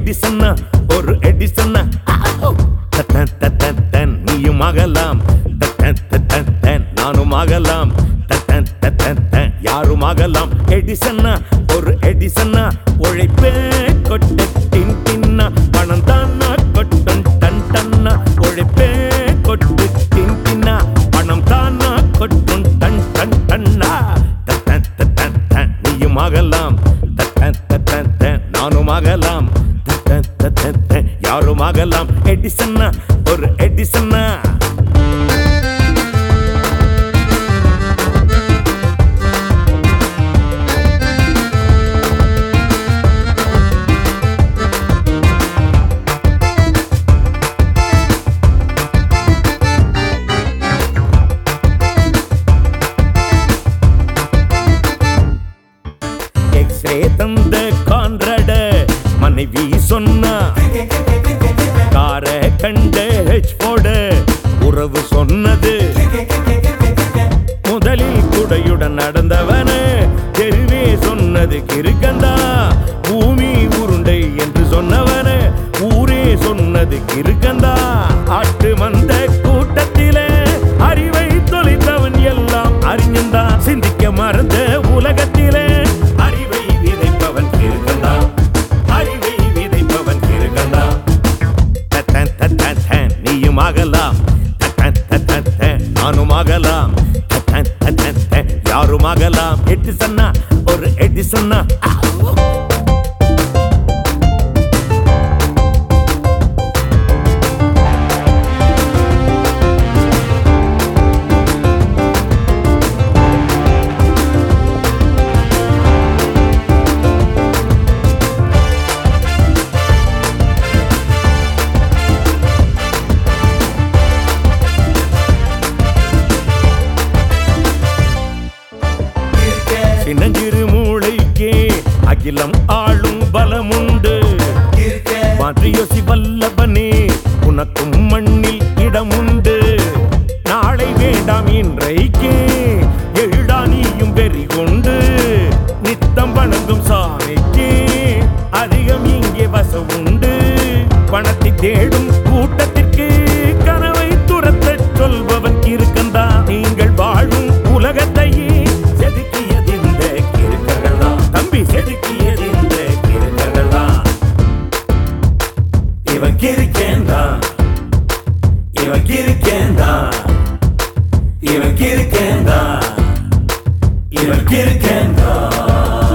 எடிசன்னா ஒரு எடிசன்னா தத்தன் தத்தன் தன் நீயும் ஆகலாம் தத்தன் தத்தன் தன் நானும் ஆகலாம் தத்தன் தத்தன் தன் யாரும் ஆகலாம் எடிசன்னா ஒரு எடிசன்னா உழைப்பே கொட்ட டின் டின்னா பணம் தானா கொட்டும் டன் டன்னா உழைப்பே கொட்டு டின் டின்னா பணம் தானா கொட்டும் டன் டன் டன்னா தத்தன் தத்தன் தன் நீயும் ஆகலாம் தத்தன் தத்தன் தன் நானும் ஆகலாம் தத்தன் தத்தன் தன் யாரும் ஆகலாம் எடிசன்னா ஒரு எடிசன்னா எக்ஸ்ரே தந்த கான்ரட மனைவி சொன்னா கார கண்ட ஹெச் போட உறவு சொன்னது முதலில் குடையுடன் நடந்தவன தெருவே சொன்னது கிருக்கண்டா பூமி உருண்டை என்று சொன்னவன ஊரே சொன்னது கிருக்கண்டா ஆட்டு வந்த கூட்டத்திலே அறிவை தொலைத்தவன் எல்லாம் அறிஞன்தான் சிந்திக்க மறந்த உலகத்திலே அறிவை விதைப்பவன் கிருக்கண்டா அறிவை விதைப்பவன் கிருக்கண்டா தத்தன் தத்தன் தன் நீயும் ஆகலாம் தத்தன் தத்தன் தன் நானும் ஆகலாம் தத்தன் தத்தன் தன் யாரும் ஆகலாம் எட்டு சொன்னா ஒரு எட்டு சொன்னா சின்னஞ்சிறு மூளைக்கே அகிலம் ஆளும் பலமுண்டு மாற்றியோசி வல்லவனே உனக்கும் மண்ணில் இடமுண்டு நாளை வேண்டாம் இன்றைக்கே எழுடா நீயும் வெறி கொண்டு நித்தம் வணங்கும் சாமிக்கே அதிகம் இங்கே வச உண்டு பணத்தை தேடும் கூட்டத்திற்கு கனவை துரத்தச் சொல்பவன் இருக்கந்தா நீங்கள் வாழும் உலகத்தையே செதுக்கியது இந்த கிருக்கர்கள் தான் தம்பி செதுக்கியது இந்த கிருக்கர்கள் தான் இவன் கிருக்கேந்தா இவன் கிருக்கேந்தா இவன் கிருக்கேந்தா இவன் கிருக்கேந்தா